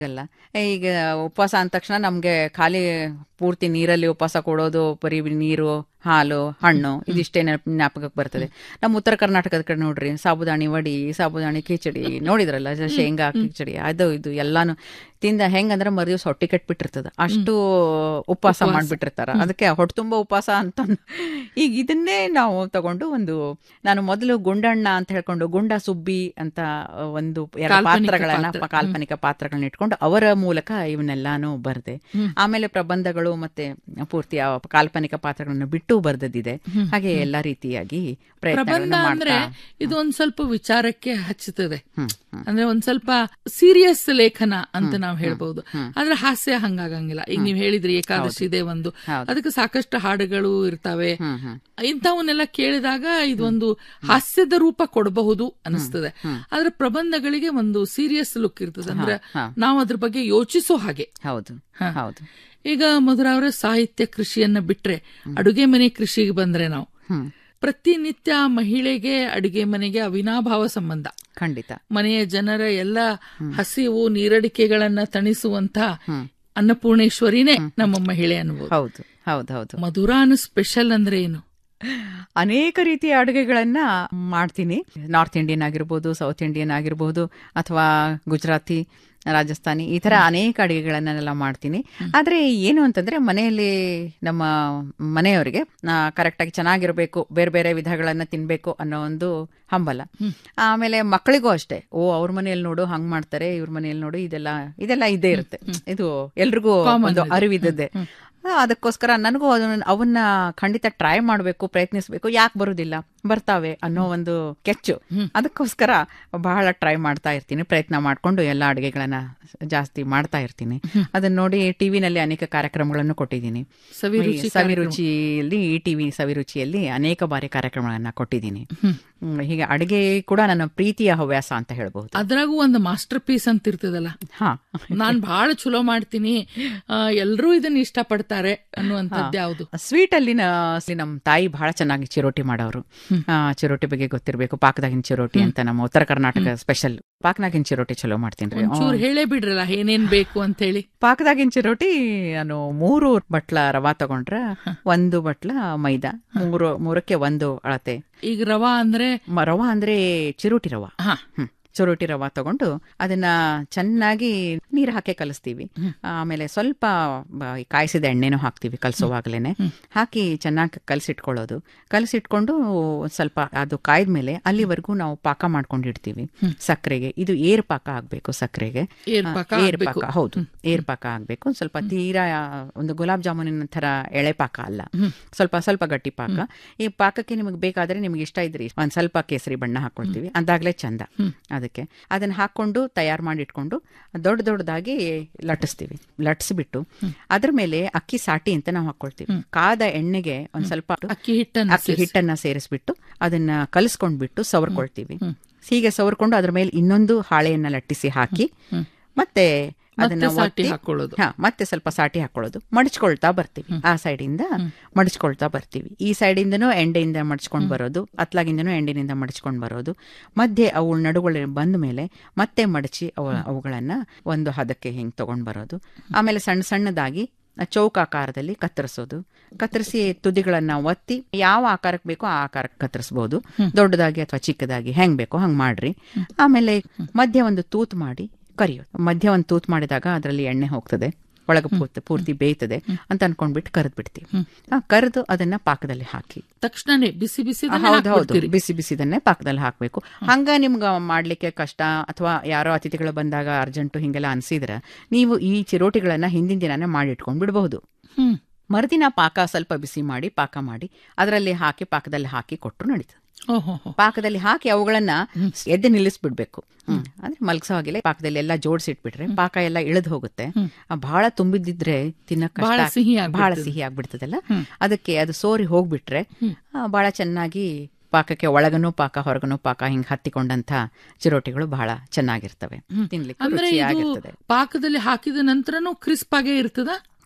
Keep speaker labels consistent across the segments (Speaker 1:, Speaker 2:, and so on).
Speaker 1: ಅಲ್ಲ ಈಗ ಉಪವಾಸ ಅಂದ ತಕ್ಷಣ ನಮ್ಗೆ ಖಾಲಿ ಪೂರ್ತಿ ನೀರಲ್ಲಿ ಉಪವಾಸ ಕೊಡೋದು ಬರೀ ನೀರು ಹಾಲು ಹಣ್ಣು ಇದಿಷ್ಟೇ ನೆನಪ್- ಜ್ಞಾಪಕಕ್ಕೆ ಬರ್ತದೆ ನಮ್ಮ ಉತ್ತರ ಕರ್ನಾಟಕದ ಕಡೆ ನೋಡ್ರಿ ಸಾಬುದಾಣಿ ವಡಿ ಸಾಬುದಾಣಿ ಕಿಚಡಿ ನೋಡಿದ್ರಲ್ಲ ಜ- ಶೇಂಗಾ ಕಿಚಡಿ ಅದು ಇದು ಎಲ್ಲಾನು ತಿಂದ ಹೆಂಗಂದ್ರೆ ಮರುದಿವ್ಸ ಹೊಟ್ಟೆ ಕಟ್ಬಿಟ್ಟಿರ್ತದ ಅಷ್ಟು ಉಪವಾಸ ಮಾಡ್ಬಿಟ್ಟಿರ್ತಾರ ಅದಕ್ಕೆ ಹೊಟ್ಟೆ ತುಂಬ ಉಪವಾಸ ಅಂತ ಈಗ ಇದನ್ನೇ ನಾವು ತಗೊಂಡು ಒಂದು ನಾನು ಮೊದಲು ಗುಂಡಣ್ಣ ಅಂತ ಹೇಳ್ಕೊಂಡು ಗುಂಡ ಸುಬ್ಬಿ ಅಂತ ಒಂದು ಎರಡು
Speaker 2: ಕಾಲ್ಪನಿಕ
Speaker 1: ಪಾತ್ರಗಳನ್ನ
Speaker 2: ಪಾತ್ರ.
Speaker 1: ಪ- ಕಾಲ್ಪನಿಕ ಪಾತ್ರಗಳನ್ನ ಇಟ್ಕೊಂಡು ಅವರ ಮೂಲಕ ಇವನ್ನೆಲ್ಲಾನು ಬರ್ದೆ ಆಮೇಲೆ ಪ್ರಬಂಧಗಳು ಮತ್ತೆ ಪೂರ್ತಿ ಆ ಕಾಲ್ಪನಿಕ ಪಾತ್ರಗಳನ್ನ ಬಿಟ್ಟು ಬರ್ದದ್ದಿದೆ ಹಾಗೆ ಎಲ್ಲಾ ರೀತಿಯಾಗಿ
Speaker 2: ಪ್ರಬಂಧ
Speaker 1: ಪ್ರಯತ್ನಗಳನ್ನ
Speaker 2: ಅಂದ್ರೆ
Speaker 1: ಮಾಡ್ತಾ
Speaker 2: ಇದು ಒಂದ್ ಸ್ವಲ್ಪ ವಿಚಾರಕ್ಕೆ ಹಚ್ಚುತ್ತದೆ
Speaker 1: ಹ್ಮ್, ಹ್ಮ್.
Speaker 2: ಅಂದ್ರೆ ಒಂದ್ ಸ್ವಲ್ಪ ಸೀರಿಯಸ್ ಲೇಖನ ಅಂತ ನಾವು ಹೇಳ್ಬಹುದು ಆದ್ರೆ ಹಾಸ್ಯ ಹಂಗಾಗಂಗಿಲ್ಲ ಈಗ ನೀವ್ ಹೇಳಿದ್ರಿ ಏಕಾದಶಿ ಇದೆ ಒಂದು
Speaker 1: ಹೌದು.
Speaker 2: ಅದಕ್ಕೆ ಸಾಕಷ್ಟು ಹಾಡುಗಳು ಇರ್ತವೆ
Speaker 1: ಹ್ಮ್, ಹ್ಮ್.
Speaker 2: ಇಂಥವನ್ನೆಲ್ಲ ಕೇಳಿದಾಗ ಇದೊಂದು ಹಾಸ್ಯದ ರೂಪ ಕೊಡಬಹುದು ಅನಿಸ್ತದೆ ಆದ್ರೆ ಪ್ರಬಂಧಗಳಿಗೆ ಒಂದು ಸೀರಿಯಸ್ ಲುಕ್ ಇರ್ತದೆ ಅಂದ್ರೆ
Speaker 1: ಹಾ.
Speaker 2: ನಾವು ಅದ್ರ ಬಗ್ಗೆ ಯೋಚಿಸೋ ಹಾಗೆ
Speaker 1: ಹೌದು ಹೌದು
Speaker 2: ಈಗ ಮಧುರ ಅವರ ಸಾಹಿತ್ಯ ಕೃಷಿಯನ್ನ ಬಿಟ್ರೆ ಅಡುಗೆ ಮನೆ ಕೃಷಿಗೆ ಬಂದ್ರೆ ನಾವು
Speaker 1: ಹ್ಮ್
Speaker 2: ಪ್ರತಿನಿತ್ಯ ಮಹಿಳೆಗೆ ಅಡುಗೆ ಮನೆಗೆ ಅವಿನಾಭಾವ ಸಂಬಂಧ
Speaker 1: ಖಂಡಿತ
Speaker 2: ಮನೆಯ ಜನರ ಎಲ್ಲ ಹಸಿವು ನೀರಡಿಕೆಗಳನ್ನ ತಣಿಸುವಂತ ಅನ್ನಪೂರ್ಣೇಶ್ವರಿನೇ ನಮ್ಮ ಮಹಿಳೆ ಅನ್ಬೋದು
Speaker 1: ಹೌದು ಹೌದು ಹೌದು
Speaker 2: ಮಧುರಾನು ಸ್ಪೆಷಲ್ ಅಂದ್ರೆ ಏನು
Speaker 1: ಅನೇಕ ರೀತಿಯ ಅಡುಗೆಗಳನ್ನ ಮಾಡ್ತೀನಿ ನಾರ್ತ್ ಇಂಡಿಯನ್ ಆಗಿರ್ಬೋದು ಸೌತ್ ಇಂಡಿಯನ್ ಆಗಿರ್ಬೋದು ಅಥವಾ ಗುಜರಾತಿ ರಾಜಸ್ಥಾನಿ ಈ ತರ ಅನೇಕ ಅಡುಗೆಗಳನ್ನೆಲ್ಲ ಮಾಡ್ತೀನಿ ಆದ್ರೆ ಏನು ಅಂತಂದ್ರೆ ಮನೆಯಲ್ಲಿ ನಮ್ಮ ಮನೆಯವರಿಗೆ ಕರೆಕ್ಟಾಗಿ ಚೆನ್ನಾಗಿರ್ಬೇಕು ಬೇರೆ ಬೇರೆ ವಿಧಗಳನ್ನ ತಿನ್ಬೇಕು ಅನ್ನೋ ಒಂದು ಹಂಬಲ ಆಮೇಲೆ ಮಕ್ಕಳಿಗೂ ಅಷ್ಟೇ ಓ ಅವ್ರ ಮನೆಯಲ್ಲಿ ನೋಡು ಹಂಗ್ ಮಾಡ್ತಾರೆ ಇವ್ರ ಮನೆಯಲ್ಲಿ ನೋಡು ಇದೆಲ್ಲ ಇದೆಲ್ಲ ಇದ್ದೇ ಇರುತ್ತೆ ಇದು ಎಲ್ರಿಗೂ ಒಂದು ಅರಿವಿದ್ದದ್ದೇ ಆ, ಅದಕ್ಕೋಸ್ಕರ ನನಗೂ ಅದನ್ನ ಅವನ್ನ ಖಂಡಿತ ಟ್ರೈ ಮಾಡಬೇಕು ಪ್ರಯತ್ನಿಸಬೇಕು ಯಾಕೆ ಬರುದಿಲ್ಲ ಬರ್ತಾವೆ ಅನ್ನೋ ಒಂದು ಕೆಚ್ಚು ಅದಕ್ಕೋಸ್ಕರ ಬಹಳ ಟ್ರೈ ಮಾಡ್ತಾ ಇರ್ತೀನಿ ಪ್ರಯತ್ನ ಮಾಡ್ಕೊಂಡು ಎಲ್ಲ ಅಡುಗೆಗಳನ್ನ ಜಾಸ್ತಿ ಮಾಡ್ತಾ ಇರ್ತೀನಿ ಅದನ್ನ ನೋಡಿ ಟಿವಿನಲ್ಲಿ ಅನೇಕ ಕಾರ್ಯಕ್ರಮಗಳನ್ನು ಕೊಟ್ಟಿದ್ದೀನಿ
Speaker 2: ಸವಿರುಚಿ
Speaker 1: ಈ ಸವಿರುಚಿಯಲ್ಲಿ ಈ ಟಿವಿ ಸವಿರುಚಿಯಲ್ಲಿ ಅನೇಕ ಬಾರಿ ಕಾರ್ಯಕ್ರಮಗಳನ್ನ ಕೊಟ್ಟಿದ್ದೀನಿ ಹ್ಮ್, ಹೀಗೆ ಅಡುಗೆ ಕೂಡ ನನ್ನ ಪ್ರೀತಿಯ ಹವ್ಯಾಸ ಅಂತ ಹೇಳ್ಬಹುದು
Speaker 2: ಅದ್ರಾಗೂ ಒಂದು ಮಾಸ್ಟರ್ ಪೀಸ್ ಅಂತ ಇರ್ತದಲ್ಲ
Speaker 1: ಹಾ
Speaker 2: ನಾನ್ ಬಹಳ ಚಲೋ ಮಾಡ್ತೀನಿ ಎಲ್ಲರೂ ಇದನ್ನ ಇಷ್ಟಪಡ್ತಾರೆ ಅನ್ನುವಂಥದ್ದು ಯಾವುದು
Speaker 1: ಸ್ವೀಟ್ ಅಲ್ಲಿ ನಮ್ಮ ತಾಯಿ ಬಹಳ ಚೆನ್ನಾಗಿ ಚಿರೋಟಿ ಮಾಡೋರು ಆ, ಚಿರೋಟಿ ಬಗ್ಗೆ ಗೊತ್ತಿರಬೇಕು ಪಾಕದಾಗಿನ ಚಿರೋಟಿ ಅಂತ ನಮ್ಮ ಉತ್ತರ ಕರ್ನಾಟಕ ಸ್ಪೆಷಲ್ ಪಾಕದಾಗಿನ ಚಿರೋಟಿ ಚಲೋ ಮಾಡ್ತೀನಿ ರೀ
Speaker 2: ಒಂಚೂರು ಹೇಳೇ ಬಿಡ್ರಲ್ಲ ಏನೇನ್ ಬೇಕು ಅಂತ ಹೇಳಿ
Speaker 1: ಪಾಕದಾಗಿನ ಚಿರೋಟಿ ನಾನು ಮೂರು ಬಟ್ಲ ರವಾ ತಗೊಂಡ್ರ ಒಂದು ಬಟ್ಲ ಮೈದಾ ಮೂರು ಮೂರಕ್ಕೆ ಒಂದು ಅಳತೆ
Speaker 2: ಈಗ ರವಾ ಅಂದ್ರೆ
Speaker 1: ಮ- ರವಾ ಅಂದ್ರೆ ಚಿರೋಟಿ ರವಾ
Speaker 2: ಹಾ
Speaker 1: ಹ್ಮ್. ಚಿರೋಟಿ ರವಾ ತಗೊಂಡು ಅದನ್ನ ಚೆನ್ನಾಗಿ ನೀರು ಹಾಕಿ ಕಲಿಸ್ತೀವಿ ಆಮೇಲೆ ಸ್ವಲ್ಪ ಬ- ಈ ಕಾಯಿಸಿದ ಎಣ್ಣೆನೂ ಹಾಕ್ತೀವಿ ಕಲಸುವಾಗಲೇನೆ ಹಾಕಿ ಚೆನ್ನಾಗಿ ಕಲಸಿಟ್ಕೊಳ್ಳೋದು ಕಲಸಿಟ್ಕೊಂಡು ಒಂದ್ ಸ್ವಲ್ಪ ಅದು ಕಾಯ್ದ್ಮೇಲೆ ಅಲ್ಲಿವರೆಗೂ ನಾವು ಪಾಕ ಮಾಡ್ಕೊಂಡಿಡ್ತೀವಿ ಸಕ್ಕರೆಗೆ ಇದು ಏರ್ ಪಾಕ ಆಗ್ಬೇಕು ಸಕ್ಕರೆಗೆ
Speaker 2: ಏರ್ ಪಾಕ
Speaker 1: ಏರ್
Speaker 2: ಆಗ್ಬೇಕು.
Speaker 1: ಪಾಕ ಹೌದು ಏರ್ ಪಾಕ ಆಗ್ಬೇಕು ಒಂದ್ ಸ್ವಲ್ಪ ತೀರಾ ಒಂದು ಗುಲಾಬ್ ಜಾಮೂನಿನ ತರ ಎಳೆ ಪಾಕ ಅಲ್ಲ ಸ್ವಲ್ಪ ಸ್ವಲ್ಪ ಗಟ್ಟಿ ಪಾಕ ಈ ಪಾಕಕ್ಕೆ ನಿಮಗೆ ಬೇಕಾದ್ರೆ ನಿಮ್ಗೆ ಇಷ್ಟ ಇದ್ರಿ ಒಂದ್ ಸ್ವಲ್ಪ ಕೇಸರಿ ಬಣ್ಣ ಹಾಕೊಳ್ತೀವಿ ಅದಾಗ್ಲೇ ಚಂದ ಅದಕ್ಕೆ ಅದನ್ನ ಹಾಕೊಂಡು ತಯಾರು ಮಾಡಿ ಇಟ್ಕೊಂಡು ದೊಡ್ಡ ದೊಡ್ಡದಾಗಿ ಲಟ್ಟಿಸ್ತೀವಿ ಲಟ್ಸ್ಬಿಟ್ಟು ಅದ್ರ ಮೇಲೆ ಅಕ್ಕಿ ಸಾಟಿ ಅಂತ ನಾವು ಹಾಕೊಳ್ತೀವಿ ಕಾದ ಎಣ್ಣೆಗೆ ಒಂದ್ ಸ್ವಲ್ಪ
Speaker 2: ಅಕ್ಕಿ ಹಿಟ್ಟನ್ನ
Speaker 1: ಅಕ್ಕಿ ಹಿಟ್ಟನ್ನ ಸೇರಿಸ್ಬಿಟ್ಟು ಅದನ್ನ ಕಲಿಸ್ಕೊಂಡ್ಬಿಟ್ಟು ಸವರ್ಕೊಳ್ತೀವಿ ಹೀಗೆ ಸವರ್ಕೊಂಡು ಅದ್ರ ಮೇಲೆ ಇನ್ನೊಂದು ಹಾಳೆಯನ್ನ ಲಟ್ಟಿಸಿ ಹಾಕಿ ಮತ್ತೆ ಅದನ್ನ
Speaker 2: ಮತ್ತೆ ಸಾಟಿ
Speaker 1: ಒತ್ತಿ-
Speaker 2: ಹಾಕೊಳ್ಳೋದು.
Speaker 1: ಹಾ ಮತ್ತೆ ಸ್ವಲ್ಪ ಸಾಟಿ ಹಾಕೊಳ್ಳೋದು ಮಡಚ್ಕೊಳ್ತಾ ಬರ್ತೀವಿ ಆ ಸೈಡಿಂದ ಮಡಚ್ಕೊಳ್ತಾ ಬರ್ತೀವಿ ಈ ಸೈಡಿಂದನೂ ಎಂಡೆಯಿಂದ ಮಡಚ್ಕೊಂಡ್ ಬರೋದು ಅತ್ಲಾಗಿಂದನೂ ಎಂಡಿನಿಂದ ಮಡಚ್ಕೊಂಡ್ ಬರೋದು ಮಧ್ಯೆ ಅವು ನಡುಗಳು ಬಂದ ಮೇಲೆ ಮತ್ತೆ ಮಡಚಿ ಅವ ಅವುಗಳನ್ನ ಒಂದು ಹದಕ್ಕೆ ಹಿಂಗ್ ತಗೊಂಡ್ ಬರೋದು ಆಮೇಲೆ ಸಣ್ಣ ಸಣ್ಣದಾಗಿ ಚೌಕಾಕಾರದಲ್ಲಿ ಕತ್ತರಿಸೋದು ಕತ್ತರಿಸಿ ತುದಿಗಳನ್ನ ಒತ್ತಿ ಯಾವ ಆಕಾರಕ್ಕೆ ಬೇಕೋ ಆ ಆಕಾರಕ್ಕೆ ಕತ್ತರಿಸಬಹುದು ದೊಡ್ಡದಾಗಿ ಅಥವಾ ಚಿಕ್ಕದಾಗಿ ಹೆಂಗ್ ಬೇಕೋ ಹಂಗ್ ಮಾಡ್ರಿ ಆಮೇಲೆ ಮಧ್ಯ ಒಂದು ತೂತ್ ಮಾಡಿ ಕರಿಯೋದು ಮಧ್ಯ ಒಂದು ತೂತ್ ಮಾಡಿದಾಗ ಅದರಲ್ಲಿ ಎಣ್ಣೆ ಹೋಗ್ತದೆ ಒಳಗೆ ಪೂರ್ತಿ ಪೂರ್ತಿ ಬೇಯ್ತದೆ ಅಂತ ಅನ್ಕೊಂಡ್ಬಿಟ್ಟು ಕರೆದ್ ಬಿಡ್ತೀವಿ ಕರೆದು ಅದನ್ನ ಪಾಕದಲ್ಲಿ ಹಾಕಿ
Speaker 2: ತಕ್ಷಣನೇ ಬಿಸಿ ಬಿಸಿ
Speaker 1: ಹೌದು ಹೌದು ಬಿಸಿ ಬಿಸಿದನ್ನೇ ಪಾಕದಲ್ಲಿ ಹಾಕ್ಬೇಕು ಹಂಗ ನಿಮ್ಗ ಮಾಡ್ಲಿಕ್ಕೆ ಕಷ್ಟ ಅಥವಾ ಯಾರೋ ಅತಿಥಿಗಳು ಬಂದಾಗ ಅರ್ಜೆಂಟು ಹಿಂಗೆಲ್ಲ ಅನ್ಸಿದ್ರ ನೀವು ಈ ಚಿರೋಟಿಗಳನ್ನ ಹಿಂದಿನ ದಿನಾನೇ ಮಾಡಿ ಇಟ್ಕೊಂಡ್ ಬಿಡಬಹುದು
Speaker 2: ಹ್ಮ್
Speaker 1: ಮರುದಿನ ಪಾಕ ಸ್ವಲ್ಪ ಬಿಸಿ ಮಾಡಿ ಪಾಕ ಮಾಡಿ ಅದರಲ್ಲಿ ಹಾಕಿ ಪಾಕದಲ್ಲಿ ಹಾಕಿ ಕೊಟ್ಟರು ನಡೀತದೆ
Speaker 2: ಓಹೋ ಹೋ.
Speaker 1: ಪಾಕದಲ್ಲಿ ಹಾಕಿ ಅವುಗಳನ್ನ ಎದ್ದು ನಿಲ್ಲಿಸ್ಬಿಡ್ಬೇಕು ಹ್ಮ್. ಅಂದ್ರೆ ಮಲಗಿಸೋ ಹಾಗಿಲ್ಲ ಪಾಕದಲ್ಲಿ ಎಲ್ಲ ಜೋಡಿಸಿಟ್ಬಿಟ್ರೆ ಪಾಕ ಎಲ್ಲ ಇಳಿದು ಹೋಗುತ್ತೆ ಆ, ಬಹಳ ತುಂಬಿದ್ದಿದ್ರೆ ತಿನ್ನಕ್ ಕಷ್ಟ
Speaker 2: ಬಹಳ
Speaker 1: ಆಗ್-
Speaker 2: ಸಿಹಿ
Speaker 1: ಬಹಳ
Speaker 2: ಆಗ್ಬಿಡ್ತದೆ.
Speaker 1: ಸಿಹಿ ಆಗ್ಬಿಡ್ತದಲ್ಲ ಅದಕ್ಕೆ ಅದು ಸೋರಿ ಹೋಗ್ಬಿಟ್ರೆ ಆ, ಬಹಳ ಚೆನ್ನಾಗಿ ಪಾಕಕ್ಕೆ ಒಳಗನೂ ಪಾಕ ಹೊರಗನೂ ಪಾಕ ಹಿಂಗ್ ಹತ್ತಿಕೊಂಡಂತ ಚಿರೋಟಿಗಳು ಬಹಳ ಚೆನ್ನಾಗಿರ್ತವೆ ತಿನ್ಲಿಕ್ಕೆ
Speaker 2: ಅಂದ್ರೆ ಇದು
Speaker 1: ರುಚಿಯಾಗಿರ್ತದೆ
Speaker 2: ಪಾಕದಲ್ಲಿ ಹಾಕಿದ ನಂತರನೂ ಕ್ರಿಸ್ಪ್ ಆಗೇ ಇರ್ತದ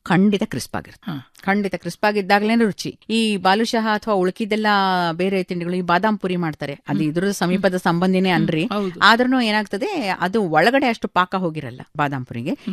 Speaker 1: ಖಂಡಿತ ಕ್ರಿಸ್ಪ್ ಆಗಿರುತ್ತೆ
Speaker 2: ಹಾ.
Speaker 1: ಖಂಡಿತ ಕ್ರಿಸ್ಪ್ ಆಗಿದ್ದಾಗಲೇ ರುಚಿ ಈ ಬಾಲುಶಹ ಅಥವಾ ಉಳುಕಿದೆಲ್ಲ ಬೇರೆ ತಿಂಡಿಗಳು ಈ ಬಾದಾಮ್ ಪುರಿ ಮಾಡ್ತಾರೆ ಅದು ಇದ್ರ ಸಮೀಪದ ಸಂಬಂಧಿನೇ ಅನ್ರಿ
Speaker 2: ಹೌದು
Speaker 1: ಆದ್ರೂ ಏನಾಗ್ತದೆ ಅದು ಒಳಗಡೆ ಅಷ್ಟು ಪಾಕ ಹೋಗಿರಲ್ಲ ಬಾದಾಮ್ ಪುರಿಗೆ